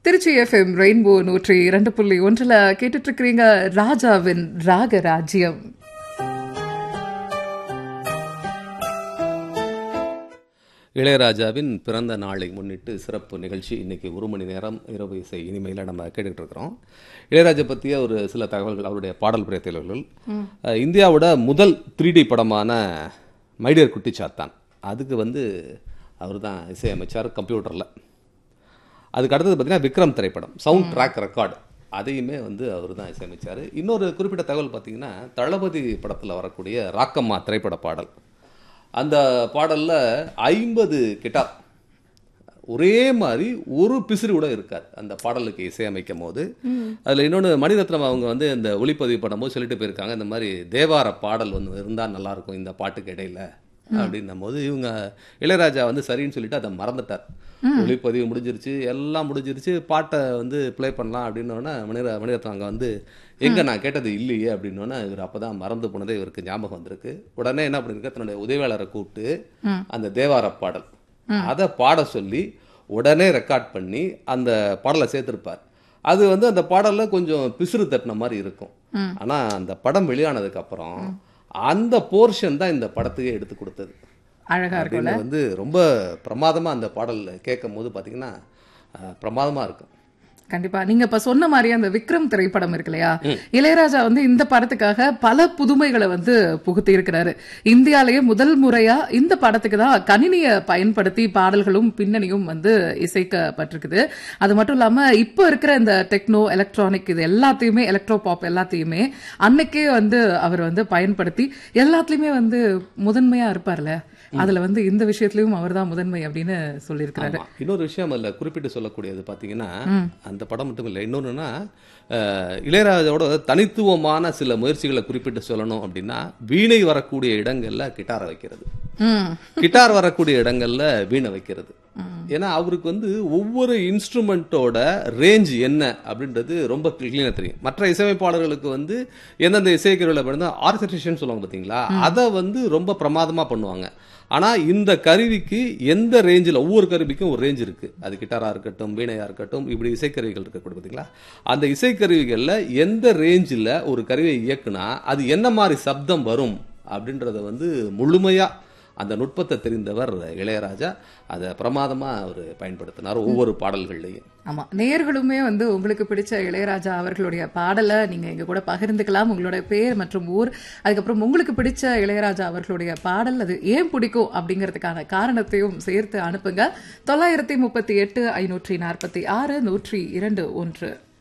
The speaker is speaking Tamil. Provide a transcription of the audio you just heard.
திருச்சி எஃப்எம் ரெயின்போ நூற்றி இரண்டு புள்ளி ஒன்றில் கேட்டுட்டு இருக்கிறீங்க ராஜாவின் ராகராஜ்யம் இளையராஜாவின் பிறந்த நாளை முன்னிட்டு சிறப்பு நிகழ்ச்சி இன்னைக்கு ஒரு மணி நேரம் இரவு இசை இனிமையில் நம்ம கேட்டுக்கிட்டு இருக்கிறோம் இளையராஜா பற்றிய ஒரு சில தகவல்கள் அவருடைய பாடல் பிரேத்தல்கள் அஹ், இந்தியாவோட முதல் த்ரீ டி படமான மைடியர் குட்டி சாத்தான் அதுக்கு வந்து அவர் தான் இசையமைச்சார் கம்ப்யூட்டரில் அதுக்கு அடுத்தது பார்த்தீங்கன்னா விக்ரம் திரைப்படம் சவுண்ட் ட்ராக் ரெக்கார்டு அதையுமே வந்து அவர் தான் இசையமைச்சார் இன்னொரு குறிப்பிட்ட தகவல் பார்த்தீங்கன்னா தளபதி படத்தில் வரக்கூடிய ராக்கம்மா திரைப்பட பாடல் அந்த பாடலில் ஐம்பது கிட்டார் ஒரே மாதிரி ஒரு பிசிறு கூட இருக்காது அந்த பாடலுக்கு இசையமைக்கும் போது அதில் இன்னொன்று மணிரத்னம் அவங்க வந்து இந்த ஒளிப்பதிவு பண்ணும்போது சொல்லிட்டு போயிருக்காங்க இந்த மாதிரி தேவார பாடல் ஒன்று இருந்தால் நல்லாயிருக்கும் இந்த பாட்டுக்கு இடையில அப்படின்னும் போது இவங்க இளையராஜா வந்து சரின்னு சொல்லிட்டு அதை மறந்துட்டார் ஒளிப்பதிவு முடிஞ்சிருச்சு எல்லாம் முடிஞ்சிருச்சு பாட்டை வந்து ப்ளே பண்ணலாம் அப்படின்னோடனே மணிர மணிரத்னம் அங்கே வந்து எங்க நான் கேட்டது இல்லையே அப்படின்னோடனே இவர் அப்பதான் மறந்து போனதே இவருக்கு ஞாபகம் வந்திருக்கு உடனே என்ன பண்ணிருக்க தன்னுடைய உதவியாளரை கூப்பிட்டு அந்த தேவார பாடல் அதை பாட சொல்லி உடனே ரெக்கார்ட் பண்ணி அந்த பாடலை சேர்த்திருப்பார் அது வந்து அந்த பாடல்ல கொஞ்சம் பிசுறு தட்டின மாதிரி இருக்கும் ஆனா அந்த படம் வெளியானதுக்கு அப்புறம் அந்த போர்ஷன் தான் இந்த படத்துக்கே எடுத்து கொடுத்தது அழகா இருக்கும்ல அப்படின்னு வந்து ரொம்ப பிரமாதமா அந்த பாடல் கேட்கும் போது பாத்தீங்கன்னா அஹ், பிரமாதமா இருக்கும் கண்டிப்பா நீங்க இப்ப சொன்ன மாதிரி அந்த விக்ரம் திரைப்படம் இருக்கு இல்லையா இளையராஜா வந்து இந்த படத்துக்காக பல புதுமைகளை வந்து புகுத்தி இருக்கிறாரு இந்தியாலேயே முதல் முறையா இந்த படத்துக்கு தான் கணினியை பயன்படுத்தி பாடல்களும் பின்னணியும் வந்து இசைக்கப்பட்டிருக்குது அது மட்டும் இல்லாம இப்ப இருக்கிற இந்த டெக்னோ எலக்ட்ரானிக் இது எல்லாத்தையுமே எலக்ட்ரோ பாப் எல்லாத்தையுமே அன்னைக்கே வந்து அவர் வந்து பயன்படுத்தி எல்லாத்துலயுமே வந்து முதன்மையா இருப்பார்ல அதுல வந்து இந்த விஷயத்திலயும் அவர் தான் முதன்மை அப்படின்னு சொல்லியிருக்கிறாரு ஆமா. இன்னொரு விஷயம் அதுல குறிப்பிட்டு சொல்லக்கூடியது பாத்தீங்கன்னா அந்த படம் மட்டும் இல்லை இன்னொன்னுன்னா அஹ், இளையராஜாவோட தனித்துவமான சில முயற்சிகளை குறிப்பிட்டு சொல்லணும் அப்படின்னா வீணை வரக்கூடிய இடங்கள்ல கிட்டாரை வைக்கிறது ம் கிட்டார் வரக்கூடிய இடங்கள்ல வீணை வைக்கிறது ஏன்னா அவருக்கு வந்து ஒவ்வொரு இன்ஸ்ட்ருமெண்ட்டோட ரேஞ்ச் என்ன அப்படின்றது ரொம்ப கிளீனா தெரியும் மற்ற இசையமைப்பாளர்களுக்கு வந்து எந்தெந்த இசைக்கருவியில் பண்ணா ஆர்கஸ்ட்ரேஷன் சொல்லுவாங்க பார்த்தீங்களா அதை வந்து ரொம்ப பிரமாதமா பண்ணுவாங்க ஆனா இந்த கருவிக்கு எந்த ரேஞ்சில் ஒவ்வொரு கருவிக்கும் ஒரு ரேஞ்ச் இருக்கு அது கிட்டாரா இருக்கட்டும் வீணையா இருக்கட்டும் இப்படி இசைக்கருவிகள் இருக்கக்கூடிய பார்த்தீங்களா அந்த இசைக்கருவிகள்ல எந்த ரேஞ்சில் ஒரு கருவியை இயக்குனா அது என்ன மாதிரி சப்தம் வரும் அப்படின்றத வந்து முழுமையா அந்த நுட்பத்தை தெரிந்தவர் இளையராஜா அதை பிரமாதமா அவர் பயன்படுத்தினார் ஒவ்வொரு பாடல்கள்லையும் ஆமா நேர்களுமே வந்து உங்களுக்கு பிடிச்ச இளையராஜா அவர்களுடைய பாடலை நீங்க எங்க கூட பகிர்ந்துக்கலாம் உங்களோட பேர் மற்றும் ஊர் அதுக்கப்புறம் உங்களுக்கு பிடிச்ச இளையராஜா அவர்களுடைய பாடல் அது ஏன் பிடிக்கும் அப்படிங்கிறதுக்கான காரணத்தையும் சேர்த்து அனுப்புங்க தொள்ளாயிரத்தி முப்பத்தி எட்டு ஐநூற்றி நாற்பத்தி ஆறு நூற்றி இரண்டு ஒன்று